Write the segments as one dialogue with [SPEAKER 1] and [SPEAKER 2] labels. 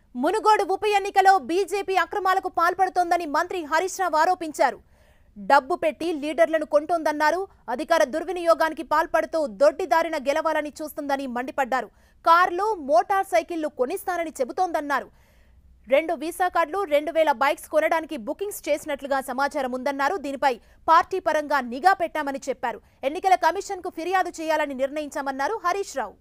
[SPEAKER 1] మునుగోడు ఉప ఎన్నికలో బీజేపీ అక్రమాలకు పాల్పడుతోందని మంత్రి హరీష్ రావు ఆరోపించారు డబ్బు పెట్టి లీడర్లను కొంటోందన్నారు అధికార దుర్వినియోగానికి పాల్పడుతూ దొడ్డిదారిన గెలవాలని చూస్తుందని మండిపడ్డారు కార్లు మోటార్ సైకిళ్లు కొనిస్తానని చెబుతోందన్నారు రెండు వీసా కార్డులు రెండు వేల బైక్స్ కొనడానికి బుకింగ్స్ చేసినట్లుగా సమాచారం ఉందన్నారు దీనిపై పార్టీ పరంగా నిఘా పెట్టామని చెప్పారు ఎన్నికల కమిషన్ కు ఫిర్యాదు చేయాలని నిర్ణయించామన్నారు హరీష్ రావు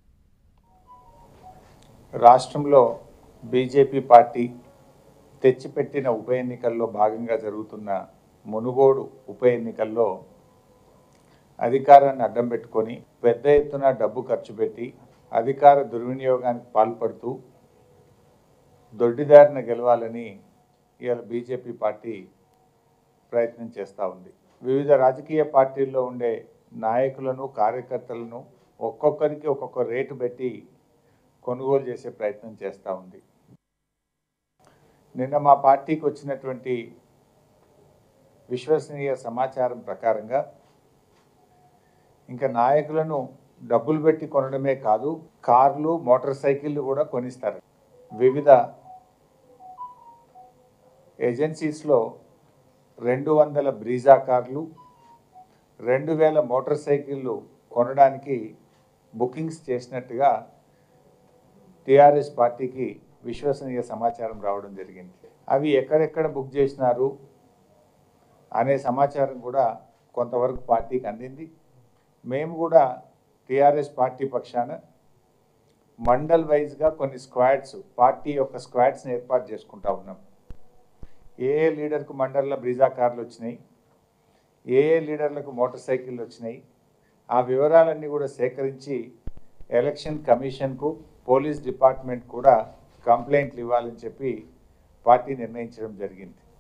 [SPEAKER 2] రాష్ట్రంలో బీజేపీ పార్టీ తెచ్చిపెట్టిన ఉప ఎన్నికల్లో భాగంగా జరుగుతున్న మునుగోడు ఉప ఎన్నికల్లో అధికారాన్ని అడ్డం పెట్టుకొని పెద్ద ఎత్తున డబ్బు ఖర్చు పెట్టి అధికార దుర్వినియోగానికి పాల్పడుతూ దొడ్డిదారిన గెలవాలని ఇవాళ బీజేపీ పార్టీ ప్రయత్నం చేస్తూ ఉంది వివిధ రాజకీయ పార్టీల్లో ఉండే నాయకులను కార్యకర్తలను ఒక్కొక్కరికి ఒక్కొక్క రేటు పెట్టి కొనుగోలు చేసే ప్రయత్నం చేస్తూ ఉంది నిన్న మా పార్టీకి వచ్చినటువంటి విశ్వసనీయ సమాచారం ప్రకారంగా ఇంకా నాయకులను డబ్బులు పెట్టి కొనడమే కాదు కార్లు మోటార్ సైకిళ్ళు కూడా కొనిస్తారు వివిధ ఏజెన్సీస్లో రెండు వందల బ్రీజా కార్లు రెండు వేల మోటార్ సైకిళ్ళు కొనడానికి బుకింగ్స్ చేసినట్టుగా టిఆర్ఎస్ పార్టీకి విశ్వసనీయ సమాచారం రావడం జరిగింది అవి ఎక్కడెక్కడ బుక్ చేసినారు అనే సమాచారం కూడా కొంతవరకు పార్టీకి అందింది మేము కూడా టిఆర్ఎస్ పార్టీ పక్షాన మండల్ వైజ్గా కొన్ని స్క్వాడ్స్ పార్టీ యొక్క స్క్వాడ్స్ని ఏర్పాటు చేసుకుంటా ఉన్నాం ఏ ఏ లీడర్కు మండల్లో బ్రిజా కార్లు వచ్చినాయి ఏ ఏ లీడర్లకు మోటార్ సైకిళ్ళు వచ్చినాయి ఆ వివరాలన్నీ కూడా సేకరించి ఎలక్షన్ కమిషన్కు పోలీస్ డిపార్ట్మెంట్ కూడా కంప్లైంట్లు ఇవ్వాలని చెప్పి పార్టీ నిర్ణయించడం జరిగింది